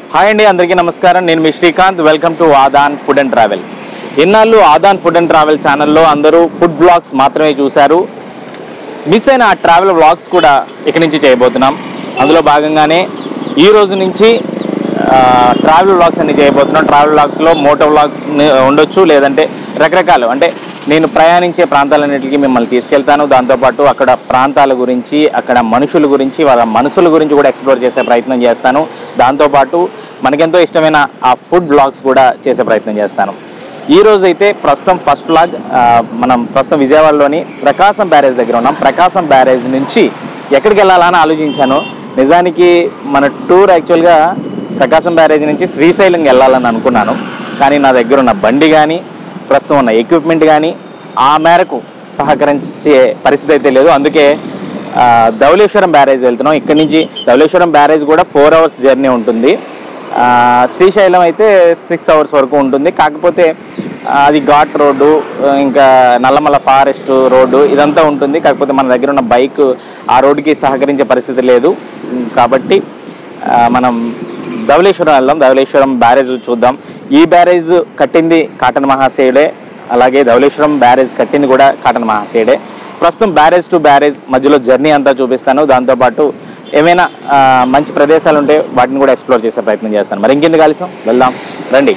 Hi అండి అందరికీ నమస్కారం నేను మీ Srikanth welcome to Aadan food and travel ఇన్నాళ్ళు ఆదాన్ ఫుడ్ అండ్ ట్రావెల్ ఛానల్లో అందరూ ఫుడ్ బ్లాగ్స్ మాత్రమే చూశారు మిస్ అయిన ఆ ట్రావెల్ వ్లాగ్స్ కూడా ఇక్కడి నుంచి చేయబోతున్నాం అందులో భాగంగానే ఈ రోజు నుంచి ఆ, ట్రావెల్ వ్లాగ్స్ అన్ని చేయబోతున్నాం ట్రావెల్ వ్లాగ్స్లో మోటో వ్లాగ్స్ ఉండొచ్చు లేదంటే రకరకాలు అంటే నేను ప్రయాణించే ప్రాంతాలన్నిటికీ మిమ్మల్ని తీసుకెళ్తాను దాంతోపాటు అక్కడ ప్రాంతాల గురించి అక్కడ మనుషుల గురించి వాళ్ళ మనసుల గురించి కూడా ఎక్స్ప్లోర్ చేసే ప్రయత్నం చేస్తాను దాంతోపాటు మనకెంతో ఇష్టమైన ఆ ఫుడ్ వ్లాగ్స్ కూడా చేసే ప్రయత్నం చేస్తాను ఈ రోజు అయితే ప్రస్తుతం ఫస్ట్ వ్లాగ్ ఆ, మనం ప్రస్తుతం విజయవాడలోని ప్రకాశం బ్యారేజ్ దగ్గర ఉన్నాం ప్రకాశం బ్యారేజ్ నుంచి ఎక్కడికి వెళ్ళాలని ఆలోచించాను నిజానికి మన టూర్ యాక్చువల్గా ప్రకాశం బ్యారేజ్ నుంచి శ్రీశైలం వెళ్ళాలని అనుకున్నాను కానీ నా దగ్గర ఉన్న బండి కానీ ప్రస్తుతం ఉన్న ఎక్విప్మెంట్ కానీ ఆ మేరకు సహకరించే పరిస్థితి అయితే లేదు అందుకే ఆ, ధవళేశ్వరం బ్యారేజ్ వెళ్తున్నాం ఇక్కడ నుంచి ధవళేశ్వరం బ్యారేజ్ కూడా ఫోర్ అవర్స్ జర్నీ ఉంటుంది ఆ, శ్రీశైలం అయితే సిక్స్ అవర్స్ వరకు ఉంటుంది కాకపోతే ఆ, అది ఘాట్ రోడ్డు ఆ, ఇంకా నల్లమల్ల ఫారెస్ట్ రోడ్డు ఇదంతా ఉంటుంది కాకపోతే మన దగ్గర ఉన్న బైక్ ఆ రోడ్డుకి సహకరించే పరిస్థితి లేదు ఉమ్, కాబట్టి ఆ, మనం ధవళేశ్వరం వెళ్దాం ధవళేశ్వరం బ్యారేజ్ చూద్దాం ఈ బ్యారేజ్ కట్టింది కాటన్ మహాశయుడే అలాగే ధవళేశ్వరం బ్యారేజ్ కట్టింది కూడా కాటన్ మహాశయుడే ప్రస్తుతం బ్యారేజ్ టు బ్యారేజ్ మధ్యలో జర్నీ అంతా చూపిస్తాను దాంతోపాటు ఏమైనా ఆ, మంచి ప్రదేశాలు ఉంటే వాటిని కూడా ఎక్స్ప్లోర్ చేసే ప్రయత్నం చేస్తాను మరి ఇంకెందుకు ఆలస్యం వెళ్దాం రండి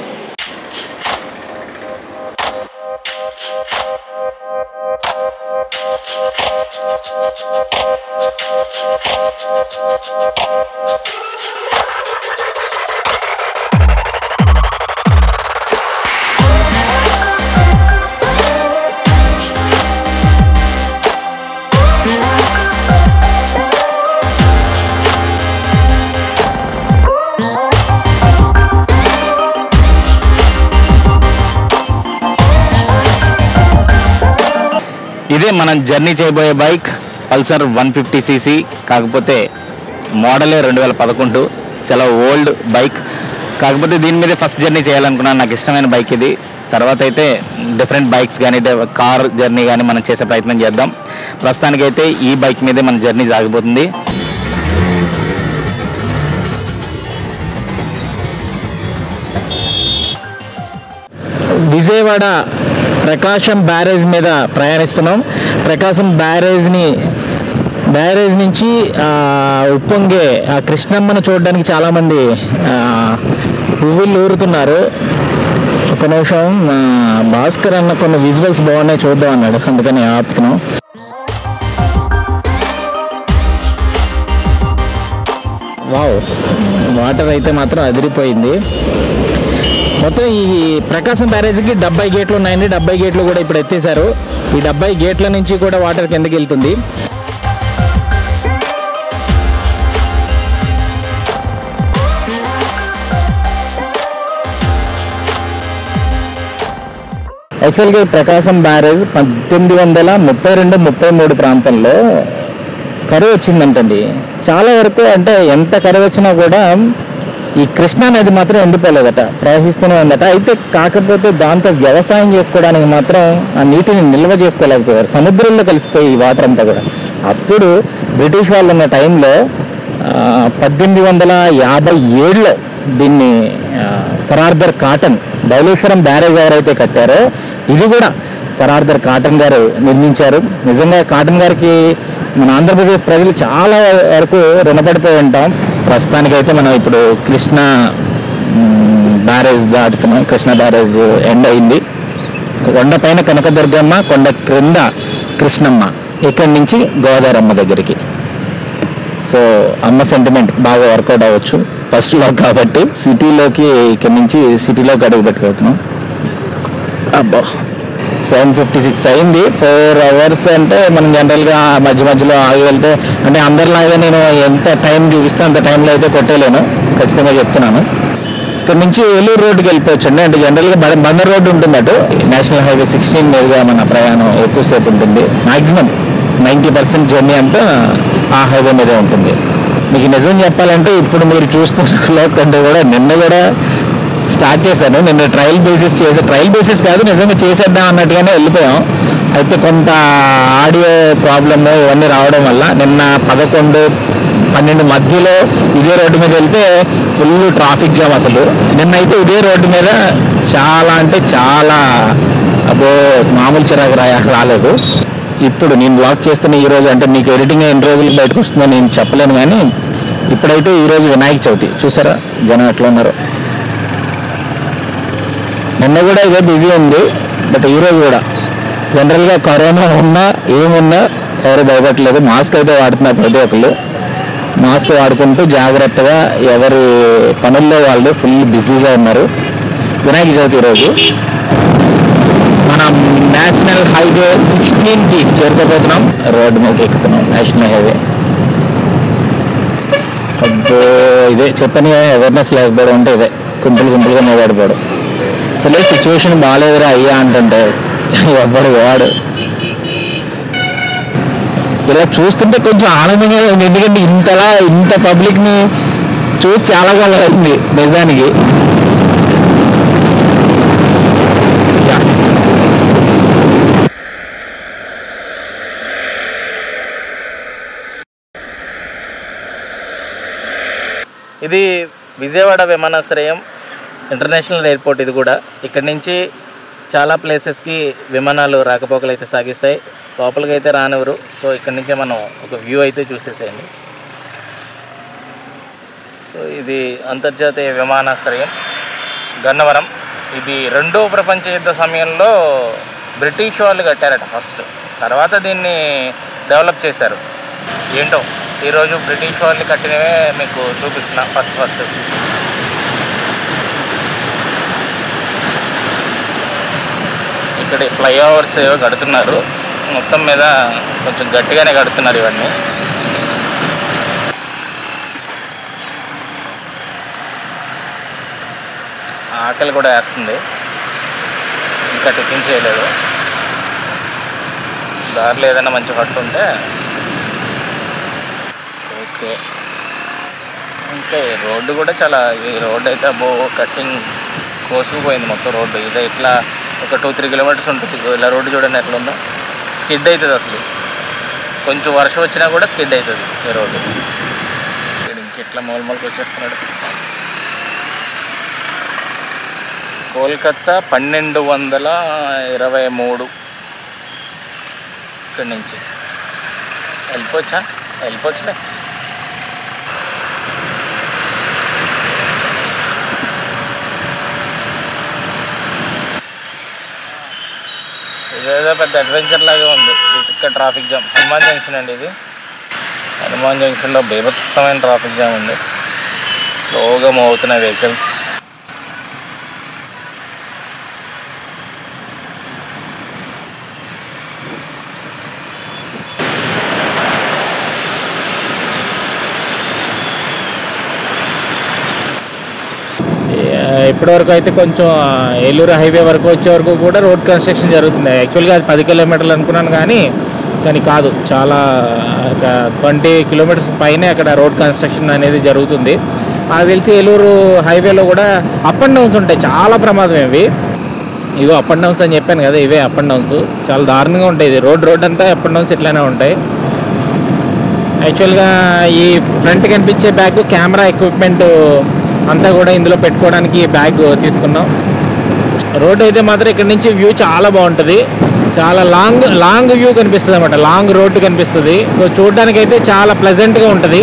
ఇదే మనం జర్నీ చేయబోయే bike Pulsar one fifty CC కాకపోతే మోడలే రెండు వేల పదకొండు చాలా ఓల్డ్ బైక్ కాకపోతే దీని మీదే ఫస్ట్ జర్నీ చేయాలనుకున్నాను నాకు ఇష్టమైన బైక్ ఇది తర్వాత అయితే డిఫరెంట్ బైక్స్ కానీ కార్ జర్నీ కానీ మనం చేసే ప్రయత్నం చేద్దాం ప్రస్తుతానికైతే ఈ బైక్ మీదే మన జర్నీ సాగిపోతుంది విజయవాడ ప్రకాశం బ్యారేజ్ మీద ప్రయాణిస్తున్నాం ప్రకాశం బ్యారేజ్ని బ్యారేజ్ నుంచి ఆ, ఉప్పొంగే ఆ కృష్ణమ్మను చూడడానికి చాలామంది ఆ, పువ్వులు ఊరుతున్నారు ఒక నిమిషం ఆ, భాస్కర్ అన్న కొన్ని విజువల్స్ బాగున్నాయి చూద్దాం అన్నాడు అందుకని ఆపుతున్నాం వావ్ వాటర్ అయితే మాత్రం అదిరిపోయింది మొత్తం ఈ ప్రకాశం బ్యారేజ్కి డెబ్బై గేట్లు ఉన్నాయండి డెబ్బై గేట్లు కూడా ఇప్పుడు ఎత్తేసారు ఈ డెబ్బై గేట్ల నుంచి కూడా వాటర్ కిందకి వెళ్తుంది యాక్చువల్గా ఈ ప్రకాశం బ్యారేజ్ పద్దెనిమిది వందల ముప్పై రెండు ముప్పై మూడు ప్రాంతంలో కరువు వచ్చిందంటండి చాలా వరకు అంటే ఎంత కరువు వచ్చినా కూడా ఈ కృష్ణా నది మాత్రం ఎండిపోలేదట ప్రవహిస్తూనే ఉందట అయితే కాకపోతే దాంతో వ్యవసాయం చేసుకోవడానికి మాత్రం ఆ నీటిని నిల్వ చేసుకోలేకపోయారు సముద్రంలో కలిసిపోయి ఈ వాటర్ అంతా కూడా అప్పుడు బ్రిటిష్ వాళ్ళు ఉన్న టైంలో ఆ, పద్దెనిమిది వందల యాభై ఏడులో దీన్ని ఆ, సరార్దర్ కాటన్ ధవళేశ్వరం బ్యారేజ్ ఎవరైతే కట్టారో ఇది కూడా సరార్దర్ కాటన్ గారు నిర్మించారు నిజంగా కాటన్ గారికి మన ఆంధ్రప్రదేశ్ ప్రజలు చాలా వరకు రుణపడిపోయి ఉంటాం ప్రస్తుతానికైతే మనం ఇప్పుడు కృష్ణా మ్, బ్యారేజ్ దాటుతున్నాం కృష్ణా బ్యారేజ్ ఎండ్ అయింది కొండ పైన కనకదుర్గమ్మ కొండ క్రింద కృష్ణమ్మ ఇక్కడి నుంచి గోదావరమ్మ దగ్గరికి సో అమ్మ సెంటిమెంట్ బాగా వర్కౌట్ అవ్వచ్చు ఫస్ట్ లో కాబట్టి సిటీలోకి ఇక్కడ నుంచి సిటీలోకి అడుగు పెట్టుకోతున్నాం అబ్బా సెవెన్ ఫిఫ్టీ సిక్స్ అయింది ఫోర్ అవర్స్ అంటే మనం జనరల్గా మధ్య మధ్యలో ఆగి వెళ్తే అంటే అందరిలాగా నేను ఎంత టైం చూపిస్తే అంత టైంలో అయితే కొట్టేలేను ఖచ్చితంగా చెప్తున్నాను ఇక్కడ నుంచి ఏలూరు రోడ్డుకి వెళ్ళిపోవచ్చు అండి అంటే జనరల్గా బ- బందర్ రోడ్డు ఉంటుంది అటు నేషనల్ హైవే సిక్స్టీన్ మీదుగా మన ప్రయాణం ఎక్కువసేపు ఉంటుంది మాక్సిమం నైంటీ పర్సెంట్ జర్నీ అంతా ఆ హైవే మీదే ఉంటుంది మీకు నిజం చెప్పాలంటే ఇప్పుడు మీరు చూస్తున్న కంటే కూడా నిన్న కూడా స్టార్ట్ చేశాను నిన్న ట్రయల్ బేసిస్ చేసే ట్రయల్ బేసిస్ కాదు నిజంగా చేసేద్దాం అన్నట్టుగానే వెళ్ళిపోయాం అయితే కొంత ఆడియో ప్రాబ్లమ్ ఇవన్నీ రావడం వల్ల నిన్న పదకొండు పన్నెండు మధ్యలో ఇదే రోడ్డు మీద వెళ్తే ఫుల్ ట్రాఫిక్ జామ్ అసలు నిన్నైతే ఇదే రోడ్డు మీద చాలా అంటే చాలా అబ్బో మామూలు చిరాకు రా రాలేదు ఇప్పుడు నేను బ్లాక్ చేస్తున్న ఈ రోజు అంటే మీకు ఎడిటింగ్ ఎన్ని రోజులు బయటకు వస్తుందో నేను చెప్పలేను కానీ ఇప్పుడైతే ఈ రోజు వినాయక చవితి చూసారా జనం ఎట్లా ఉన్నారు నిన్న కూడా ఇదే బిజీ ఉంది బట్ ఈ రోజు కూడా జనరల్గా కరోనా ఉన్నా ఏమున్నా ఎవరు భయపడలేదు మాస్క్ అయితే వాడుతున్నారు ప్రతి ఒక్కళ్ళు మాస్క్ వాడుకుంటూ జాగ్రత్తగా ఎవరి పనుల్లో వాళ్ళు ఫుల్ బిజీగా ఉన్నారు వినాయక చవితి ఈరోజు మనం నేషనల్ హైవే సిక్స్టీన్కి చేరుకోబోతున్నాం రోడ్డు మీద ఎక్కుతున్నాం నేషనల్ హైవే అబ్బో ఇదే చెప్పని అవేర్నెస్ లేకపోవడం అంటే ఇదే గుంపులు గుంపులుగా నిలబడిపోవడం అసలే సిచ్యువేషన్ బాగాలేదురా అయ్యా అంటుంటే ఎవ్వడు వాడు ఇలా చూస్తుంటే కొంచెం ఆనందంగా ఉంది ఎందుకంటే ఇంతలా ఇంత పబ్లిక్ని చూసి చాలా కాలం అయింది నిజానికి యా. ఇది విజయవాడ విమానాశ్రయం ఇంటర్నేషనల్ ఎయిర్పోర్ట్ ఇది కూడా ఇక్కడి నుంచి చాలా ప్లేసెస్కి విమానాలు రాకపోకలు అయితే సాగిస్తాయి లోపలికి అయితే రానివ్వరు సో ఇక్కడి నుంచే మనం ఒక వ్యూ అయితే చూసేసేయండి సో ఇది అంతర్జాతీయ విమానాశ్రయం గన్నవరం ఇది రెండో ప్రపంచ యుద్ధ సమయంలో బ్రిటిష్ వాళ్ళు కట్టారట ఫస్ట్ తర్వాత దీన్ని డెవలప్ చేశారు ఏంటో ఈరోజు బ్రిటిష్ వాళ్ళు కట్టినవే మీకు చూపిస్తున్నా ఫస్ట్ ఫస్ట్ ఇక్కడ ఫ్లైఓవర్స్ ఏవో కడుతున్నారు మొత్తం మీద కొంచెం గట్టిగానే కడుతున్నారు ఇవన్నీ ఆకలి కూడా వేస్తుంది ఇంకా టిఫిన్ చేయలేదు దారిలో ఏదైనా మంచి హట్టు ఉంటే ఓకే ఇంకా ఈ రోడ్డు కూడా చాలా ఈ రోడ్డు అయితే అబ్బో కట్టింగ్ కోసుకుపోయింది మొత్తం రోడ్డు ఇదే ఇట్లా ఒక టూ త్రీ కిలోమీటర్స్ ఉంటుంది ఇగో ఇలా రోడ్డు చూడండి ఎట్లా ఉందో స్కిడ్ అవుతుంది అసలు కొంచెం వర్షం వచ్చినా కూడా స్కిడ్ అవుతుంది ఈ రోడ్డు ఇక్కడ ఇంకెట్లా మూలమూలకి వచ్చేస్తున్నాడు కోల్కత్తా పన్నెండు వందల ఇరవై మూడు ఇక్కడి నుంచి వెళ్ళిపోవచ్చా వెళ్ళిపోవచ్చులే ఇదేదో పెద్ద అడ్వెంచర్ లాగా ఉంది ఇక్కడ ట్రాఫిక్ జామ్ హనుమాన్ జంక్షన్ అండి ఇది హనుమాన్ జంక్షన్లో బీభత్సమైన ట్రాఫిక్ జామ్ ఉంది స్లోగా మూవ్ అవుతున్నాయి వెహికల్స్ ఇప్పటివరకు అయితే కొంచెం ఆ, ఏలూరు హైవే వరకు వచ్చే వరకు కూడా రోడ్ కన్స్ట్రక్షన్ జరుగుతుంది యాక్చువల్గా అది పది కిలోమీటర్లు అనుకున్నాను కానీ కానీ కాదు చాలా ఒక ట్వంటీ కిలోమీటర్స్ పైనే అక్కడ రోడ్ కన్స్ట్రక్షన్ అనేది జరుగుతుంది నాకు తెలిసి ఏలూరు హైవేలో కూడా అప్ అండ్ డౌన్స్ ఉంటాయి చాలా ప్రమాదం ఇవి ఇగో అప్ అండ్ డౌన్స్ అని చెప్పాను కదా ఇవే అప్ అండ్ డౌన్స్ చాలా దారుణంగా ఉంటాయి ఇది రోడ్ రోడ్ అంతా అప్ అండ్ డౌన్స్ ఇట్లానే ఉంటాయి యాక్చువల్గా ఈ ఫ్రంట్ కనిపించే బ్యాగ్ కెమెరా ఎక్విప్మెంట్ అంతా కూడా ఇందులో పెట్టుకోవడానికి ఈ బ్యాగ్ తీసుకున్నాం రోడ్ అయితే మాత్రం ఇక్కడ నుంచి వ్యూ చాలా బాగుంటుంది చాలా లాంగ్ లాంగ్ వ్యూ కనిపిస్తుంది అనమాట లాంగ్ రోడ్డు కనిపిస్తుంది సో చూడడానికి అయితే చాలా ప్లెజెంట్గా ఉంటుంది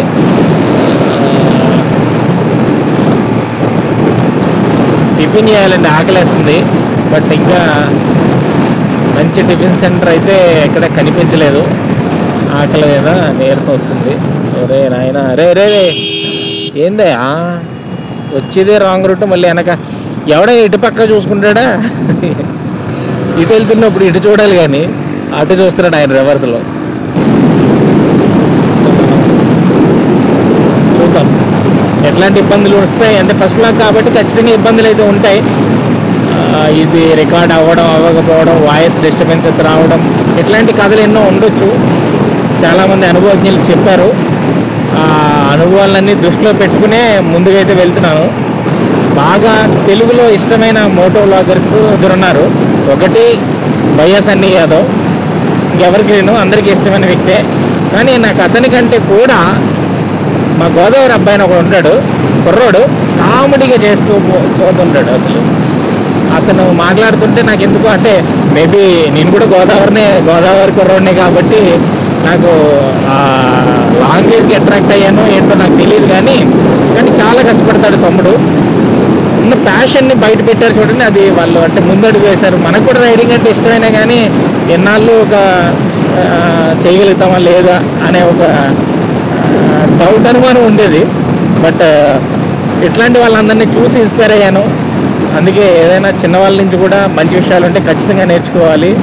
టిఫిన్ చేయాలండి ఆకలేస్తుంది బట్ ఇంకా మంచి టిఫిన్ సెంటర్ అయితే ఎక్కడ కనిపించలేదు ఆకలి మీద నీరసం వస్తుంది ఒరే నాయన రే రే రే ఏందయ్యా వచ్చేదే రాంగ్ రూట్ మళ్ళీ వెనక ఎవడ ఇటు పక్క చూసుకుంటాడా ఇటు వెళ్తున్నప్పుడు ఇటు చూడాలి కానీ అటు చూస్తున్నాడు ఆయన రివర్స్లో చూద్దాం ఎట్లాంటి ఇబ్బందులు వస్తాయి అంటే ఫస్ట్ లాక్ కాబట్టి ఖచ్చితంగా ఇబ్బందులు అయితే ఉంటాయి ఆ, ఇది రికార్డ్ అవ్వడం అవ్వకపోవడం వాయిస్ డిస్టర్బెన్సెస్ రావడం ఇట్లాంటి కథలు ఎన్నో ఉండొచ్చు చాలామంది అనుభవజ్ఞులు చెప్పారు ఆ అనుభవాలన్నీ దృష్టిలో పెట్టుకునే ముందుగా అయితే వెళ్తున్నాను బాగా తెలుగులో ఇష్టమైన మోటో వ్లాగర్స్ ఇద్దరు ఉన్నారు ఒకటి వైఎస్ అన్ని యాదవ్ ఇంకెవరికి నేను అందరికీ ఇష్టమైన వ్యక్తే కానీ నాకు అతని కంటే కూడా మా గోదావరి అబ్బాయిని ఒకడు ఉంటాడు కుర్రోడు కామెడీగా చేస్తూ పో- పోతుంటాడు అసలు అతను మాట్లాడుతుంటే నాకు ఎందుకు అంటే మేబీ నేను కూడా గోదావరినే గోదావరి కుర్రోడినే కాబట్టి నాకు లాంగ్వేజ్కి అట్రాక్ట్ అయ్యాను ఏంటో నాకు తెలియదు కానీ కానీ చాలా కష్టపడతాడు తమ్ముడు ఉన్న ప్యాషన్ని బయట పెట్టారు చూడండి అది వాళ్ళు అంటే ముందడుగు వేశారు మనకు కూడా రైడింగ్ అంటే ఇష్టమైనా కానీ ఎన్నాళ్ళు ఒక ఆ, చేయగలుగుతామా లేదా అనే ఒక డౌట్ అనుమానం ఉండేది బట్ ఇట్లాంటి వాళ్ళందరినీ చూసి ఇన్స్పైర్ అయ్యాను అందుకే ఏదైనా చిన్నవాళ్ళ నుంచి కూడా మంచి విషయాలు ఉంటే ఖచ్చితంగా నేర్చుకోవాలి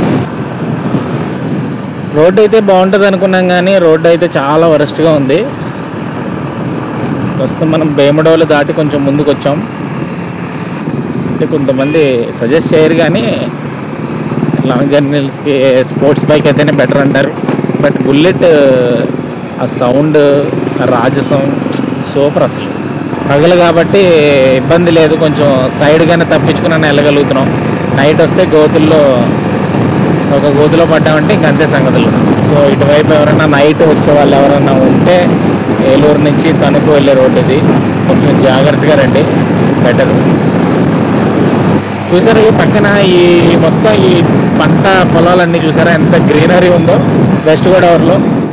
రోడ్డు అయితే బాగుంటుంది అనుకున్నాం కానీ రోడ్డు అయితే చాలా వరస్ట్గా ఉంది ప్రస్తుతం మనం భీమడోలు దాటి కొంచెం ముందుకు వచ్చాం అంటే కొంతమంది సజెస్ట్ చేయరు కానీ లాంగ్ జర్నీస్కి స్పోర్ట్స్ బైక్ అయితేనే బెటర్ అంటారు బట్ బుల్లెట్ ఆ సౌండ్ ఆ రాజసం సూపర్ అసలు పగలు కాబట్టి ఇబ్బంది లేదు కొంచెం సైడ్గానే తప్పించుకుని వెళ్ళగలుగుతున్నాం నైట్ వస్తే గోతుల్లో ఒక గోతులో పడ్డామంటే ఇంక అంతే సంగతులు సో ఇటువైపు ఎవరైనా నైట్ వచ్చే వాళ్ళు ఎవరైనా ఉంటే ఏలూరు నుంచి తణుకు వెళ్ళే రోడ్డు ఇది కొంచెం జాగ్రత్తగా రండి బెటర్ చూసారా ఈ పక్కన ఈ మొత్తం ఈ పంట పొలాలన్నీ చూసారా ఎంత గ్రీనరీ ఉందో వెస్ట్ గోదావరిలో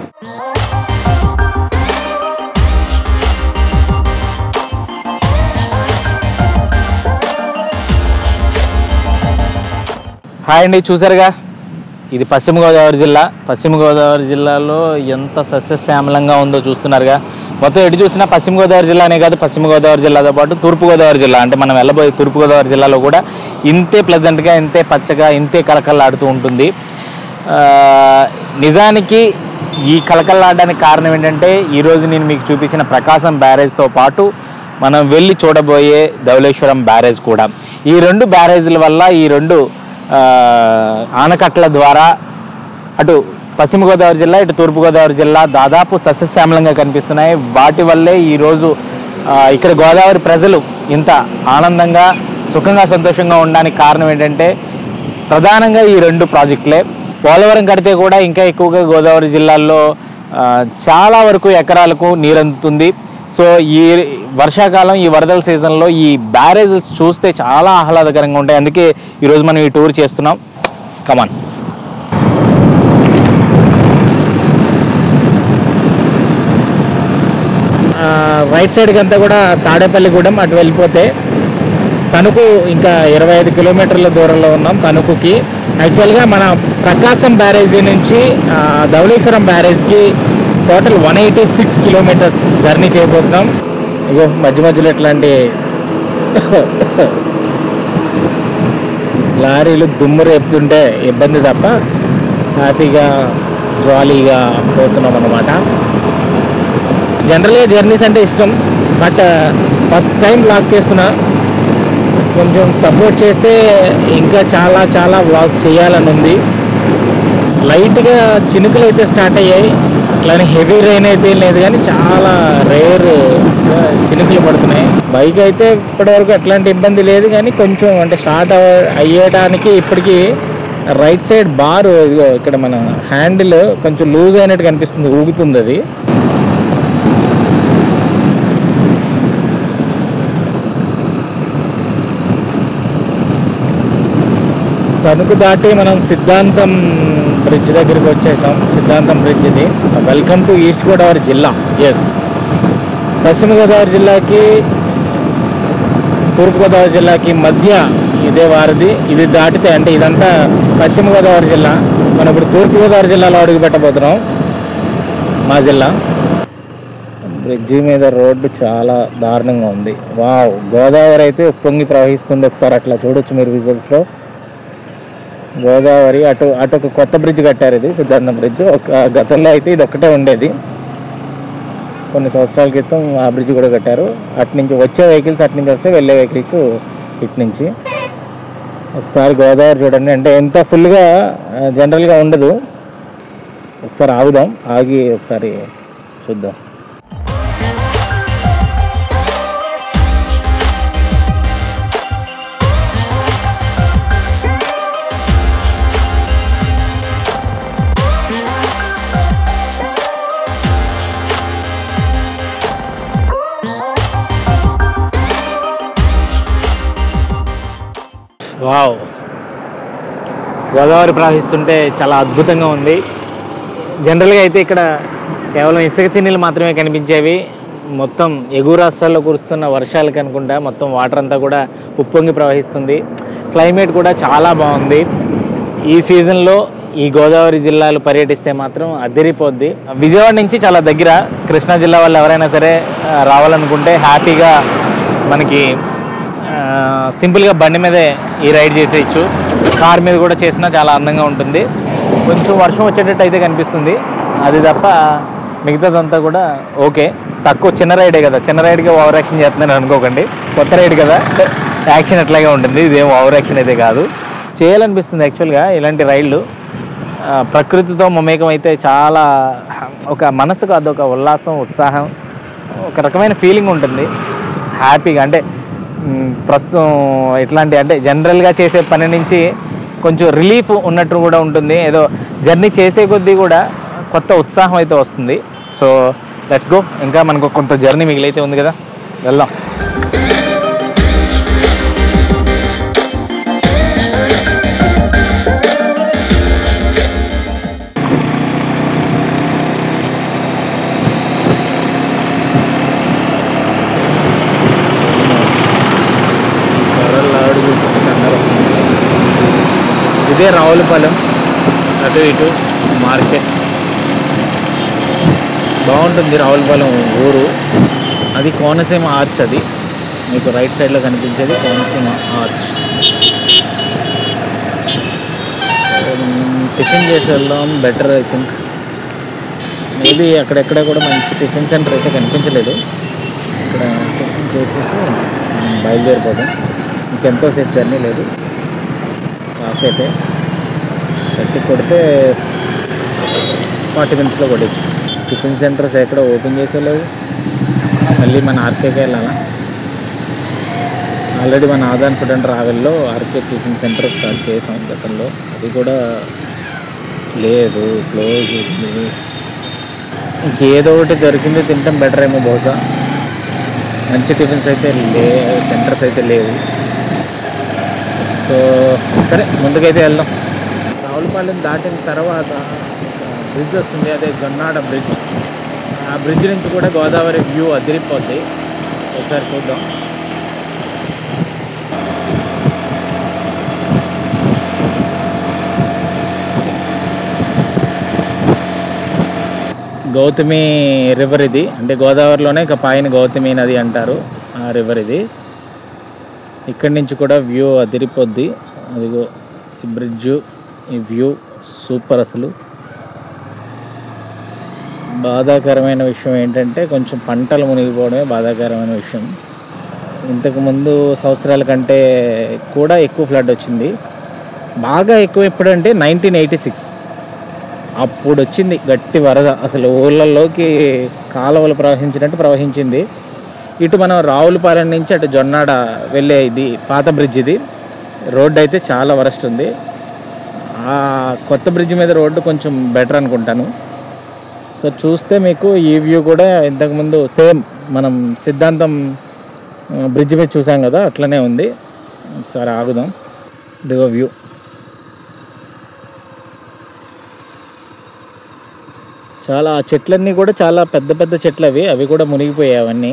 హాయ్ అండి చూసారుగా ఇది పశ్చిమ గోదావరి జిల్లా పశ్చిమ గోదావరి జిల్లాలో ఎంత సస్యశ్యామలంగా ఉందో చూస్తున్నారుగా మొత్తం ఎటు చూసినా పశ్చిమ గోదావరి జిల్లానే కాదు పశ్చిమ గోదావరి జిల్లాతో పాటు తూర్పు గోదావరి జిల్లా అంటే మనం వెళ్ళబోయే తూర్పు గోదావరి జిల్లాలో కూడా ఇంతే ప్లెజెంట్గా ఇంతే పచ్చగా ఇంతే కలకల్లాడుతూ ఉంటుంది ఆ, నిజానికి ఈ కలకల్లాడడానికి కారణం ఏంటంటే ఈరోజు నేను మీకు చూపించిన ప్రకాశం బ్యారేజ్తో పాటు మనం వెళ్ళి చూడబోయే ధవళేశ్వరం బ్యారేజ్ కూడా ఈ రెండు బ్యారేజ్ల వల్ల ఈ రెండు ఆ, ఆనకట్టల ద్వారా అటు పశ్చిమ గోదావరి జిల్లా ఇటు తూర్పు గోదావరి జిల్లా దాదాపు సస్యశ్యామలంగా కనిపిస్తున్నాయి వాటి వల్లే ఈరోజు ఆ, ఇక్కడ గోదావరి ప్రజలు ఇంత ఆనందంగా సుఖంగా సంతోషంగా ఉండడానికి కారణం ఏంటంటే ప్రధానంగా ఈ రెండు ప్రాజెక్టులే పోలవరం కడితే కూడా ఇంకా ఎక్కువగా గోదావరి జిల్లాల్లో ఆ, చాలా వరకు ఎకరాలకు నీరు అందుతుంది సో ఈ వర్షాకాలం ఈ వరదల సీజన్లో ఈ బ్యారేజెస్ చూస్తే చాలా ఆహ్లాదకరంగా ఉంటాయి అందుకే ఈరోజు మనం ఈ టూర్ చేస్తున్నాం కమాన్ రైట్ సైడ్కి అంతా కూడా తాడేపల్లిగూడెం అటు వెళ్ళిపోతే తణుకు ఇంకా ఇరవై ఐదు కిలోమీటర్ల దూరంలో ఉన్నాం తణుకుకి యాక్చువల్గా మన ప్రకాశం బ్యారేజీ నుంచి ఆ, ధవళేశ్వరం బ్యారేజ్కి total one eighty six kilometres journey చేయబోతున్నాం ఇగో మధ్య మధ్యలో ఇట్లాంటి లారీలు దుమ్ము రేపుతుంటే ఇబ్బంది తప్ప హ్యాపీగా జాలీగా పోతున్నాం అన్నమాట జనరల్గా జర్నీస్ అంటే ఇష్టం బట్ ఫస్ట్ టైం బ్లాగ్ చేస్తున్నా కొంచెం సపోర్ట్ చేస్తే ఇంకా చాలా చాలా బ్లాగ్స్ చేయాలని ఉంది లైట్గా చినుకులు అయితే స్టార్ట్ అయ్యాయి అట్లానే హెవీ రెయిన్ అయితే ఏం లేదు కానీ చాలా రేర్ చినుకులు పడుతున్నాయి బైక్ అయితే ఇప్పటివరకు ఎట్లాంటి ఇబ్బంది లేదు కానీ కొంచెం అంటే స్టార్ట్ అయ్యేటానికి ఇప్పటికీ రైట్ సైడ్ బార్ ఇదిగో ఇక్కడ మన హ్యాండిల్ కొంచెం లూజ్ అయినట్టు కనిపిస్తుంది ఊగుతుంది అది తణుకు దాటి మనం సిద్ధాంతం బ్రిడ్జ్ దగ్గరికి వచ్చేసాం సిద్ధాంతం బ్రిడ్జ్ ఇది వెల్కమ్ టు ఈస్ట్ గోదావరి జిల్లా ఎస్ పశ్చిమ గోదావరి జిల్లాకి తూర్పు గోదావరి జిల్లాకి మధ్య ఇదే వారిది ఇది దాటితే అంటే ఇదంతా పశ్చిమ గోదావరి జిల్లా మనం ఇప్పుడు తూర్పు గోదావరి జిల్లాలో అడుగు పెట్టబోతున్నాం మా జిల్లా బ్రిడ్జి మీద రోడ్డు చాలా దారుణంగా ఉంది వావ్ గోదావరి అయితే ఉప్పొంగి ప్రవహిస్తుంది ఒకసారి అట్లా చూడొచ్చు మీరు విజువల్స్లో గోదావరి అటు అటు ఒక కొత్త బ్రిడ్జ్ కట్టారు ఇది సిద్ధార్థం బ్రిడ్జ్ ఒక గతంలో అయితే ఇది ఒక్కటే ఉండేది కొన్ని సంవత్సరాల క్రితం ఆ బ్రిడ్జ్ కూడా కట్టారు అటు నుంచి వచ్చే వెహికల్స్ అటు నుంచి వస్తే వెళ్ళే వెహికల్స్ ఇటు నుంచి ఒకసారి గోదావరి చూడండి అంటే ఎంత ఫుల్గా జనరల్గా ఉండదు ఒకసారి ఆగుదాం ఆగి ఒకసారి చూద్దాం వావ్ గోదావరి ప్రవహిస్తుంటే చాలా అద్భుతంగా ఉంది జనరల్గా అయితే ఇక్కడ కేవలం ఇసుక తిన్నీళ్ళు మాత్రమే కనిపించేవి మొత్తం ఎగువ రాష్ట్రాల్లో కురుస్తున్న వర్షాలకు అనుకుంటా మొత్తం వాటర్ అంతా కూడా ఉప్పొంగి ప్రవహిస్తుంది క్లైమేట్ కూడా చాలా బాగుంది ఈ సీజన్లో ఈ గోదావరి జిల్లాలు పర్యటిస్తే మాత్రం అదిరిపోద్ది విజయవాడ నుంచి చాలా దగ్గర కృష్ణా జిల్లా వాళ్ళు ఎవరైనా సరే ఆ, రావాలనుకుంటే హ్యాపీగా మనకి ఆ, సింపుల్గా బండి మీదే ఈ రైడ్ చేసేయచ్చు కార్ మీద కూడా చేసినా చాలా అందంగా ఉంటుంది కొంచెం వర్షం వచ్చేటట్టు అయితే కనిపిస్తుంది అది తప్ప మిగతాదంతా కూడా ఓకే తక్కువ చిన్న రైడే కదా చిన్న రైడ్కి ఓవర్ యాక్షన్ చేస్తున్నాను అనుకోకండి కొత్త రైడ్ కదా యాక్షన్ అట్లాగే ఉంటుంది ఇదేం ఓవర్ యాక్షన్ అయితే కాదు చేయాలనిపిస్తుంది యాక్చువల్గా ఇలాంటి రైళ్ళు ఆ, ప్రకృతితో మమేకం అయితే చాలా ఒక మనసుకు అదొక ఉల్లాసం ఉత్సాహం ఒక రకమైన ఫీలింగ్ ఉంటుంది హ్యాపీగా అంటే మ్, ప్రస్తుతం ఎట్లాంటి అంటే జనరల్గా చేసే పని నుంచి కొంచెం రిలీఫ్ ఉన్నట్టు కూడా ఉంటుంది ఏదో జర్నీ చేసే కొద్దీ కూడా కొత్త ఉత్సాహం అయితే వస్తుంది సో లెట్స్ గో ఇంకా మనకు కొంత జర్నీ మిగిలైతే ఉంది కదా వెళ్దాం ఇదే రావులపాలెం అటు ఇటు మార్కెట్ బాగుంటుంది రావులపాలెం ఊరు అది కోనసీమ ఆర్చ్ అది మీకు రైట్ సైడ్లో కనిపించేది కోనసీమ ఆర్చ్ టిఫిన్ చేసి వెళ్దాం బెటర్ ఐ థింక్ మేబీ అక్కడెక్కడ కూడా మంచి టిఫిన్ సెంటర్ అయితే కనిపించలేదు ఇక్కడ టిఫిన్ చేసేసి మనం బయలుదేరిపోదాం ఇంకెంతో సేపు జర్నీ లేదు కాసేపే కట్టి కొడితే ఫార్టీ మినిట్స్లో కొట్టచ్చు టిఫిన్ సెంటర్స్ ఎక్కడ ఓపెన్ చేసేలేవు మళ్ళీ మన ఆర్కేకి వెళ్ళాలా ఆల్రెడీ మన ఆదాన్ ఫుడ్ అండ్ ట్రావెల్లో ఆర్కే టిఫిన్ సెంటర్ ఒకసారి చేసాం గతంలో అది కూడా లేదు క్లోజ్ ఉంది ఇంకేదో ఒకటి దొరికింది తింటాం బెటర్ ఏమో బహుశా మంచి టిఫిన్స్ అయితే లే సెంటర్స్ అయితే లేవు సో సరే ముందుకైతే వెళ్దాం రావులపాలెం దాటిన తర్వాత బ్రిడ్జ్ వస్తుంది అదే జొన్నాడ బ్రిడ్జ్ ఆ బ్రిడ్జ్ నుంచి కూడా గోదావరి వ్యూ అదిరిపోద్ది ఒకసారి చూద్దాం గౌతమి రివర్ ఇది అంటే గోదావరిలోనే ఇక పైన గౌతమి నది అంటారు ఆ రివర్ ఇది ఇక్కడి నుంచి కూడా వ్యూ అదిరిపోద్ది అదిగో ఈ బ్రిడ్జ్ ఈ వ్యూ సూపర్ అసలు బాధాకరమైన విషయం ఏంటంటే కొంచెం పంటలు మునిగిపోవడమే బాధాకరమైన విషయం ఇంతకుముందు సంవత్సరాల కంటే కూడా ఎక్కువ ఫ్లడ్ వచ్చింది బాగా ఎక్కువ ఎప్పుడంటే నైన్టీన్ ఎయిటీ సిక్స్ అప్పుడు వచ్చింది గట్టి వరద అసలు ఊళ్ళల్లోకి కాలువలు ప్రవహించినట్టు ప్రవహించింది ఇటు మనం రావులపాలెం నుంచి అటు జొన్నాడ వెళ్ళే ఇది పాత బ్రిడ్జ్ ఇది రోడ్డు అయితే చాలా వరస్ట్ ఉంది ఆ కొత్త బ్రిడ్జ్ మీద రోడ్డు కొంచెం బెటర్ అనుకుంటాను సో చూస్తే మీకు ఈ వ్యూ కూడా ఇంతకుముందు సేమ్ మనం సిద్ధాంతం బ్రిడ్జ్ మీద చూసాం కదా అట్లనే ఉంది ఒకసారి ఆగుదాం ఇదిగో వ్యూ చాలా ఆ చెట్లన్నీ కూడా చాలా పెద్ద పెద్ద చెట్లు అవి అవి కూడా మునిగిపోయాయి అవన్నీ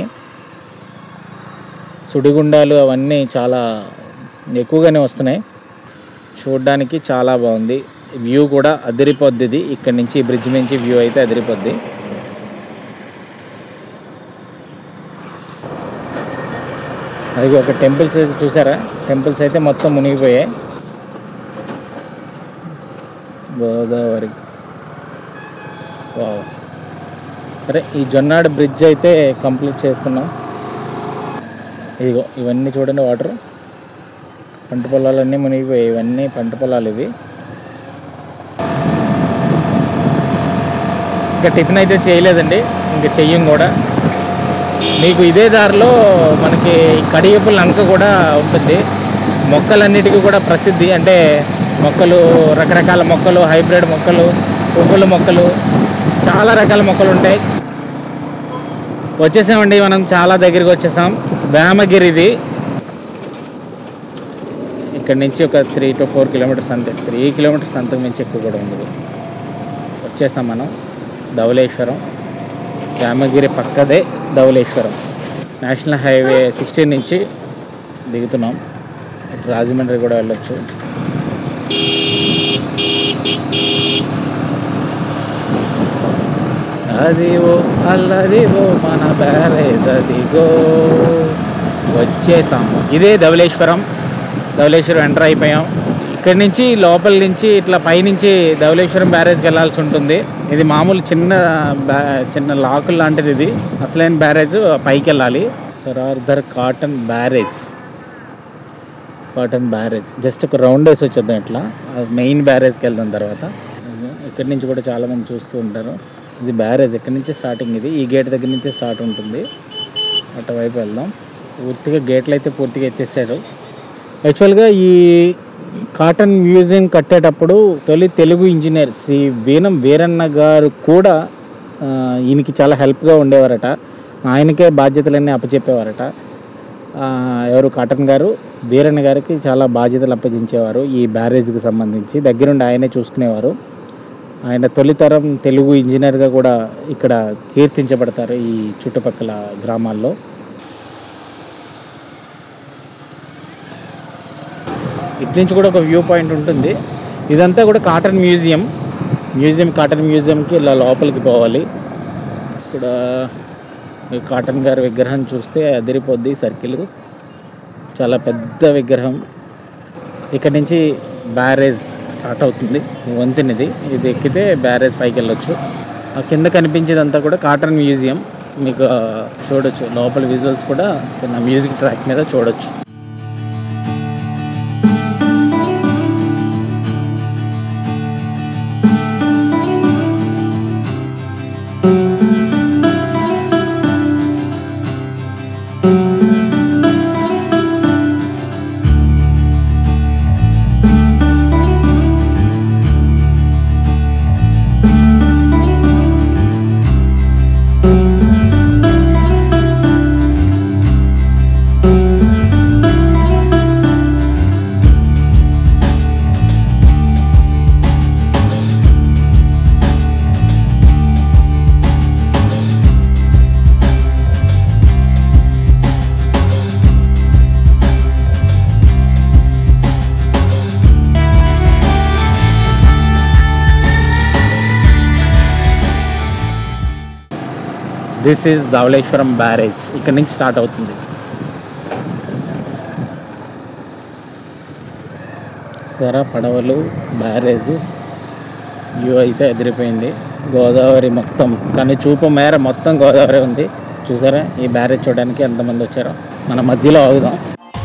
సుడిగుండాలు అవన్నీ చాలా ఎక్కువగానే వస్తున్నాయి చూడడానికి చాలా బాగుంది వ్యూ కూడా అదిరిపోద్ది ఇది ఇక్కడ నుంచి ఈ బ్రిడ్జ్ నుంచి వ్యూ అయితే అదిరిపోద్ది అది ఒక టెంపుల్స్ చూసారా టెంపుల్స్ అయితే మొత్తం మునిగిపోయాయి గోదావరి వావ్ సరే ఈ జొన్నాడు బ్రిడ్జ్ అయితే కంప్లీట్ చేసుకున్నాం ఇదిగో ఇవన్నీ చూడండి వాటర్ పంట పొలాలన్నీ మునిగిపోయాయి ఇవన్నీ పంట పొలాలు ఇవి ఇంకా టిఫిన్ అయితే చేయలేదండి ఇంకా చెయ్యం కూడా మీకు ఇదే దారిలో మనకి కడియపు లంక కూడా ఉంటుంది మొక్కలన్నిటికీ కూడా ప్రసిద్ధి అంటే మొక్కలు రకరకాల మొక్కలు హైబ్రిడ్ మొక్కలు పువ్వుల మొక్కలు చాలా రకాల మొక్కలు ఉంటాయి వచ్చేసామండి మనం చాలా దగ్గరికి వచ్చేసాం వేమగిరి ఇది ఇక్కడ ఇక్కడ నుంచి ఒక త్రీ టు ఫోర్ కిలోమీటర్స్ అంతే త్రీ కిలోమీటర్స్ అంతకు మించి ఎక్కువ కూడా ఉండదు వచ్చేసాం మనం ధవళేశ్వరం రామగిరి పక్కదే ధవళేశ్వరం నేషనల్ హైవే సిక్స్టీన్ నుంచి దిగుతున్నాం ఇటు రాజమండ్రి కూడా వెళ్ళొచ్చు అదివో అల్లదివో మన బ్యారేజ్ అదిగో వచ్చేసాము ఇదే ధవళేశ్వరం ధవళేశ్వరం ఎంటర్ అయిపోయాం ఇక్కడి నుంచి లోపల నుంచి ఇట్లా పైనుంచి ధవళేశ్వరం బ్యారేజ్కి వెళ్ళాల్సి ఉంటుంది ఇది మామూలు చిన్న బ్యా చిన్న లాకు లాంటిది ఇది అసలైన బ్యారేజ్ పైకి వెళ్ళాలి సరార్దర్ Cotton barrage Cotton barrage just ఒక రౌండ్ వేసి వచ్చేద్దాం ఇట్లా మెయిన్ బ్యారేజ్కి వెళ్దాం తర్వాత ఇక్కడి నుంచి కూడా చాలామంది చూస్తూ ఉంటారు ఇది బ్యారేజ్ ఇక్కడి నుంచి స్టార్టింగ్ ఇది ఈ గేట్ దగ్గర నుంచి స్టార్ట్ ఉంటుంది అటువైపు వెళ్దాం పూర్తిగా గేట్లు అయితే పూర్తిగా ఎత్తేసారు యాక్చువల్గా ఈ కాటన్ మ్యూజియం కట్టేటప్పుడు తొలి తెలుగు ఇంజనీర్ శ్రీ వీణం వీరన్న గారు కూడా ఆ, ఈయనకి చాలా హెల్ప్గా ఉండేవారట ఆయనకే బాధ్యతలన్నీ అప్పచెప్పేవారట ఆ, ఎవరు కాటన్ గారు వీరన్న గారికి చాలా బాధ్యతలు అప్పగించేవారు ఈ బ్యారేజ్కి సంబంధించి దగ్గరుండి ఆయనే చూసుకునేవారు ఆయన తొలితరం తెలుగు ఇంజనీర్గా కూడా ఇక్కడ కీర్తించబడతారు ఈ చుట్టుపక్కల గ్రామాల్లో ఇటు నుంచి కూడా ఒక వ్యూ పాయింట్ ఉంటుంది ఇదంతా కూడా కాటన్ మ్యూజియం మ్యూజియం కాటన్ మ్యూజియంకి ఇలా లోపలికి పోవాలి ఇక్కడ ఈ కాటన్ గారి విగ్రహం చూస్తే అదిరిపోద్ది సర్కిల్ చాలా పెద్ద విగ్రహం ఇక్కడ నుంచి బ్యారేజ్ స్టార్ట్ అవుతుంది ఈ వంతెనది ఇది ఎక్కితే బ్యారేజ్ పైకి వెళ్ళొచ్చు ఆ కింద కనిపించేదంతా కూడా కాటన్ మ్యూజియం మీకు ఆ, చూడొచ్చు లోపల విజువల్స్ కూడా చిన్న మ్యూజిక్ ట్రాక్ మీద చూడొచ్చు దిస్ ఈజ్ ధవళేశ్వరం బ్యారేజ్ ఇక్కడ నుంచి స్టార్ట్ అవుతుంది సరా పడవలు బ్యారేజ్ వ్యూ అయితే ఎదిరిపోయింది గోదావరి మొత్తం కానీ చూపు మేర మొత్తం గోదావరి ఉంది చూసారా ఈ బ్యారేజ్ చూడడానికి ఎంతమంది వచ్చారో మన మధ్యలో ఆగుదాం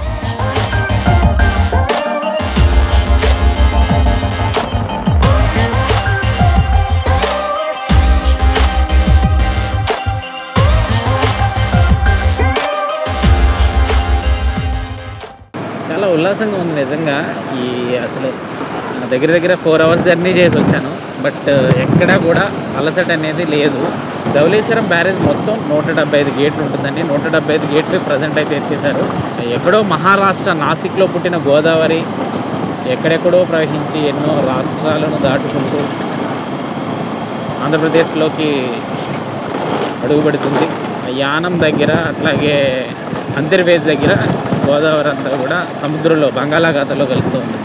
చాలా ఉల్లాసంగా ఉంది నిజంగా ఈ అసలు నా దగ్గర దగ్గర ఫోర్ అవర్స్ జర్నీ చేసి వచ్చాను బట్ ఎక్కడా కూడా అలసట అనేది లేదు ధవళేశ్వరం బ్యారేజ్ మొత్తం నూట డెబ్బై ఐదు గేట్లు ఉంటుందండి నూట డెబ్బై ఐదు గేట్లు ప్రజెంట్ అయితే ఎత్తేసారు ఎక్కడో మహారాష్ట్ర నాసిక్లో పుట్టిన గోదావరి ఎక్కడెక్కడో ప్రవహించి ఎన్నో రాష్ట్రాలను దాటుకుంటూ ఆంధ్రప్రదేశ్లోకి అడుగుపెడుతుంది యానం దగ్గర అట్లాగే అంతర్వేది దగ్గర గోదావరి అంతా కూడా సముద్రంలో బంగాళాఖాతంలో కలుస్తూ ఉంటుంది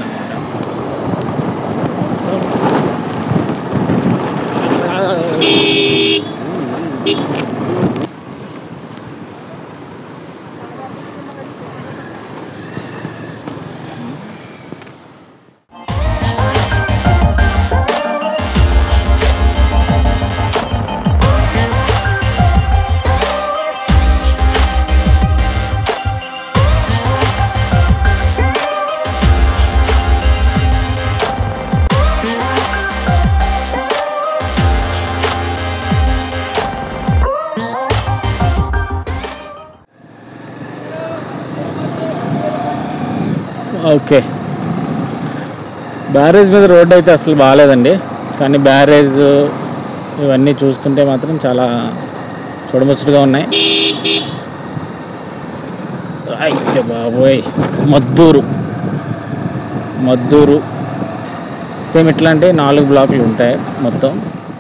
ఓకే బ్యారేజ్ మీద రోడ్డు అయితే అసలు బాగాలేదండి కానీ బ్యారేజ్ ఇవన్నీ చూస్తుంటే మాత్రం చాలా చూడముచ్చటగా ఉన్నాయి అయ్య బాబోయ్ మద్దూరు మద్దూరు సేమ్ ఇట్లాంటి నాలుగు బ్లాకులు ఉంటాయి మొత్తం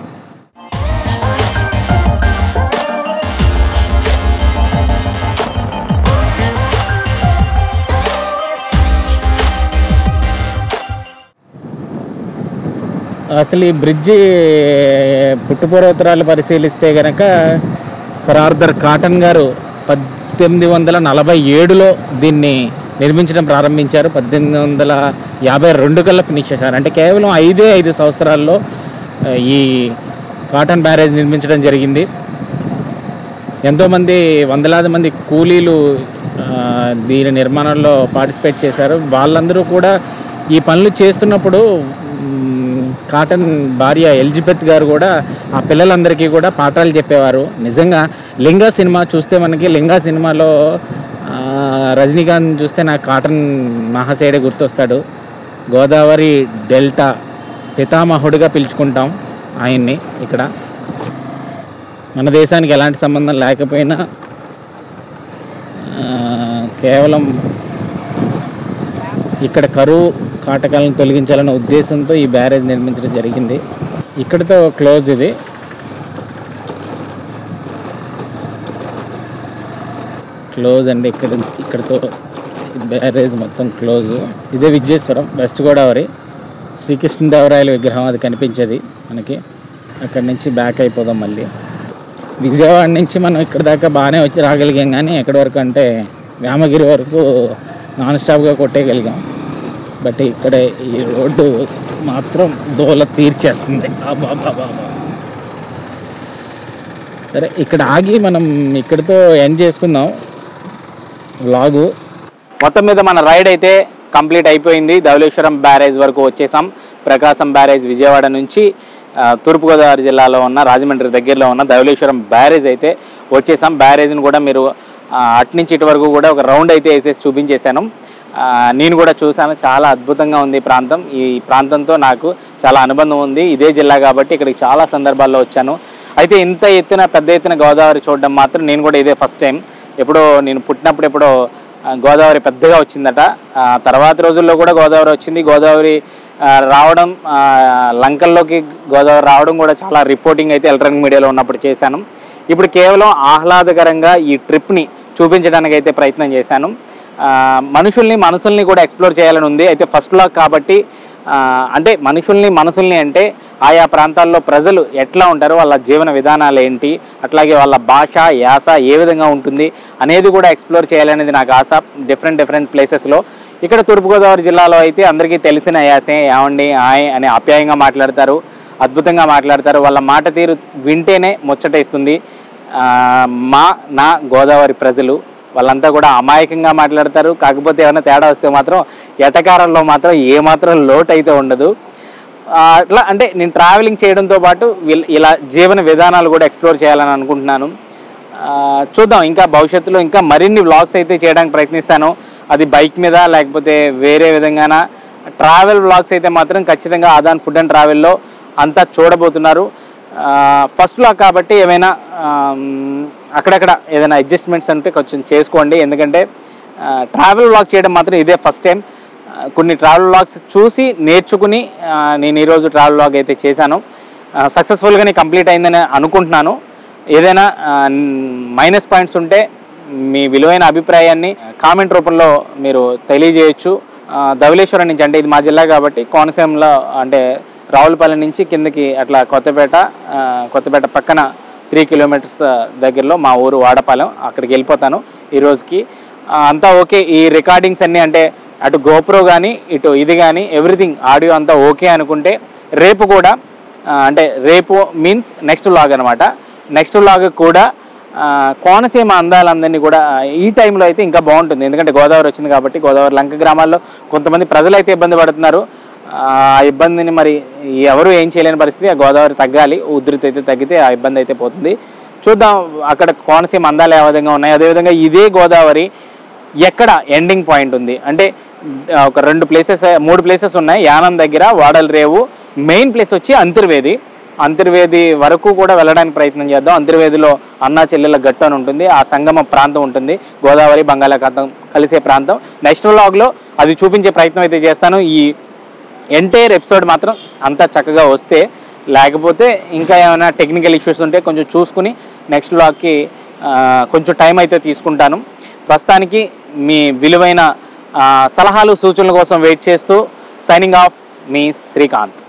అసలు ఈ బ్రిడ్జి పుట్టుపూర్వోత్తరాలు పరిశీలిస్తే గనక సర్ ఆర్థర్ కాటన్ గారు పద్దెనిమిది వందల నలభై ఏడులో దీన్ని నిర్మించడం ప్రారంభించారు పద్దెనిమిది వందల యాభై రెండు కల్లా ఫినిష్ చేశారు అంటే కేవలం ఐదే ఐదు సంవత్సరాల్లో ఆ, ఈ కాటన్ బ్యారేజ్ నిర్మించడం జరిగింది ఎంతోమంది వందలాది మంది కూలీలు ఆ, దీని నిర్మాణంలో పార్టిసిపేట్ చేశారు వాళ్ళందరూ కూడా ఈ పనులు చేస్తున్నప్పుడు మ్, కాటన్ భార్య ఎలిజబెత్ గారు కూడా ఆ పిల్లలందరికీ కూడా పాఠాలు చెప్పేవారు నిజంగా లింగా సినిమా చూస్తే మనకి లింగా సినిమాలో ఆ, రజనీకాంత్ చూస్తే నాకు కాటన్ మహాశయుడే గుర్తొస్తాడు గోదావరి డెల్టా పితామహుడిగా పిలుచుకుంటాం ఆయన్ని ఇక్కడ మన దేశానికి ఎలాంటి సంబంధం లేకపోయినా ఆ, కేవలం ఇక్కడ కరువు కాటకాలను తొలగించాలనే ఉద్దేశంతో ఈ బ్యారేజ్ నిర్మించడం జరిగింది ఇక్కడితో క్లోజ్ ఇది క్లోజ్ అండి ఇక్కడ ఇక్కడితో బ్యారేజ్ మొత్తం క్లోజ్ ఇదే విజయేశ్వరం వెస్ట్ గోదావరి శ్రీకృష్ణదేవరాయల విగ్రహం అది కనిపించేది మనకి అక్కడి నుంచి బ్యాక్ అయిపోదాం మళ్ళీ విజయవాడ నుంచి మనం ఇక్కడ దాకా బాగానే వచ్చి రాగలిగాం కానీ ఎక్కడి వరకు అంటే వేమగిరి వరకు నాన్ స్టాప్గా కొట్టేయగలిగాం బట్ ఇక్కడ ఈ రోడ్డు మాత్రం దోల తీర్చేస్తుంది అబ్బబ్బబ్బబ్బ. సరే ఇక్కడ ఆగి మనం ఇక్కడితో ఎండ్ చేసుకుందాం వ్లాగు మొత్తం మీద మన రైడ్ అయితే కంప్లీట్ అయిపోయింది ధవళేశ్వరం బ్యారేజ్ వరకు వచ్చేసాం ప్రకాశం బ్యారేజ్ విజయవాడ నుంచి ఆ, తూర్పుగోదావరి జిల్లాలో ఉన్న రాజమండ్రి దగ్గరలో ఉన్న ధవళేశ్వరం బ్యారేజ్ అయితే వచ్చేసాం బ్యారేజ్ని కూడా మీరు ఆ, అటు నుంచి ఇటు వరకు కూడా ఒక రౌండ్ అయితే వేసేసి చూపించేశాను ఆ, నేను కూడా చూశాను చాలా అద్భుతంగా ఉంది ఈ ప్రాంతం ఈ ప్రాంతంతో నాకు చాలా అనుబంధం ఉంది ఇదే జిల్లా కాబట్టి ఇక్కడికి చాలా సందర్భాల్లో వచ్చాను అయితే ఇంత ఎత్తున పెద్ద ఎత్తున గోదావరి చూడడం మాత్రం నేను కూడా ఇదే ఫస్ట్ టైం ఎప్పుడో నేను పుట్టినప్పుడు ఎప్పుడో ఆ, గోదావరి పెద్దగా వచ్చిందట ఆ, తర్వాత రోజుల్లో కూడా గోదావరి వచ్చింది గోదావరి ఆ, రావడం ఆ, లంకల్లోకి గోదావరి రావడం కూడా చాలా రిపోర్టింగ్ అయితే ఎలక్ట్రానిక్ మీడియాలో ఉన్నప్పుడు చేశాను ఇప్పుడు కేవలం ఆహ్లాదకరంగా ఈ ట్రిప్ని చూపించడానికి అయితే ప్రయత్నం చేశాను ఆ, మనుషుల్ని మనసుల్ని కూడా ఎక్స్ప్లోర్ చేయాలని ఉంది అయితే ఫస్ట్ లాక్ కాబట్టి ఆ, అంటే మనుషుల్ని మనసుల్ని అంటే ఆయా ప్రాంతాల్లో ప్రజలు ఎట్లా ఉంటారు వాళ్ళ జీవన విధానాలు ఏంటి అట్లాగే వాళ్ళ భాష యాస ఏ విధంగా ఉంటుంది అనేది కూడా ఎక్స్ప్లోర్ చేయాలనేది నాకు ఆశ డిఫరెంట్ డిఫరెంట్ ప్లేసెస్లో ఇక్కడ తూర్పుగోదావరి జిల్లాలో అయితే అందరికీ తెలిసిన యాసే ఏమండి ఆయ్ అని ఆప్యాయంగా మాట్లాడతారు అద్భుతంగా మాట్లాడతారు వాళ్ళ మాట తీరు వింటేనే ముచ్చటేస్తుంది ఆ, మా నా గోదావరి ప్రజలు వాళ్ళంతా కూడా అమాయకంగా మాట్లాడతారు కాకపోతే ఏమైనా తేడా వస్తే మాత్రం ఎటకారంలో మాత్రం ఏమాత్రం లోటు అయితే ఉండదు ఆ, అట్లా అంటే నేను ట్రావెలింగ్ చేయడంతో పాటు వీళ్ళ- ఇలా జీవన విధానాలు కూడా ఎక్స్ప్లోర్ చేయాలని అనుకుంటున్నాను ఆ, చూద్దాం ఇంకా భవిష్యత్తులో ఇంకా మరిన్ని వ్లాగ్స్ అయితే చేయడానికి ప్రయత్నిస్తాను అది బైక్ మీద లేకపోతే వేరే విధంగాన ట్రావెల్ వ్లాగ్స్ అయితే మాత్రం ఖచ్చితంగా ఆదాన్ ఫుడ్ అండ్ ట్రావెల్లో అంతా చూడబోతున్నారు ఫస్ట్ వ్లాగ్ కాబట్టి ఏమైనా ఆమ్, అక్కడక్కడ ఏదైనా అడ్జస్ట్మెంట్స్ అంటే కొంచెం చేసుకోండి ఎందుకంటే ట్రావెల్ వ్లాగ్ చేయడం మాత్రం ఇదే ఫస్ట్ టైం కొన్ని ట్రావెల్ వ్లాగ్స్ చూసి నేర్చుకుని ఆ, నేను ఈరోజు ట్రావెల్ వ్లాగ్ అయితే చేశాను సక్సెస్ఫుల్గానే కంప్లీట్ అయిందని అనుకుంటున్నాను ఏదైనా మైనస్ పాయింట్స్ ఉంటే మీ విలువైన అభిప్రాయాన్ని కామెంట్ రూపంలో మీరు తెలియజేయచ్చు ఆ, ధవళేశ్వరం నుంచి అంటే ఇది మా జిల్లా కాబట్టి కోనసీమలో అంటే రావులపల్లి నుంచి కిందకి అట్లా కొత్తపేట ఆ, కొత్తపేట పక్కన త్రీ కిలోమీటర్స్ దగ్గరలో మా ఊరు వాడపాలెం అక్కడికి వెళ్ళిపోతాను ఈ రోజుకి ఆ, అంతా ఓకే ఈ రికార్డింగ్స్ అన్నీ అంటే అటు గోప్రో కానీ ఇటు ఇది కానీ ఎవ్రీథింగ్ ఆడియో అంతా ఓకే అనుకుంటే రేపు కూడా ఆ, అంటే రేపు మీన్స్ నెక్స్ట్ లాగ్ అనమాట నెక్స్ట్ లాగ్ కూడా ఆ, కోనసీమ అందాలందరినీ కూడా ఆ, ఈ టైంలో అయితే ఇంకా బాగుంటుంది ఎందుకంటే గోదావరి వచ్చింది కాబట్టి గోదావరి లంక గ్రామాల్లో కొంతమంది ప్రజలు అయితే ఇబ్బంది పడుతున్నారు ఆ ఇబ్బందిని మరి ఎవరు ఏం చేయలేని పరిస్థితి ఆ గోదావరి తగ్గాలి ఉధృతి అయితే తగ్గితే ఆ ఇబ్బంది అయితే పోతుంది చూద్దాం అక్కడ కోనసీమ అందాలు ఏ విధంగా ఉన్నాయి అదేవిధంగా ఇదే గోదావరి ఎక్కడ ఎండింగ్ పాయింట్ ఉంది అంటే ఆ, ఒక రెండు ప్లేసెస్ మూడు ప్లేసెస్ ఉన్నాయి యానం దగ్గర వాడల రేవు మెయిన్ ప్లేస్ వచ్చి అంతర్వేది అంతర్వేది వరకు కూడా వెళ్ళడానికి ప్రయత్నం చేద్దాం అంతర్వేదిలో అన్నా చెల్లెల గట్టు అని ఉంటుంది ఆ సంగమ ప్రాంతం ఉంటుంది గోదావరి బంగాళాఖాతం కలిసే ప్రాంతం నెక్స్ట్ వ్లాగ్లో అది చూపించే ప్రయత్నం అయితే చేస్తాను ఈ ఎంటైర్ ఎపిసోడ్ మాత్రం అంతా చక్కగా వస్తే లేకపోతే ఇంకా ఏమైనా టెక్నికల్ ఇష్యూస్ ఉంటే కొంచెం చూసుకుని నెక్స్ట్ బ్లాగ్కి కొంచెం టైం అయితే తీసుకుంటాను ప్రస్తుతానికి మీ విలువైన ఆ, సలహాలు సూచనల కోసం వెయిట్ చేస్తూ సైనింగ్ ఆఫ్ మీ శ్రీకాంత్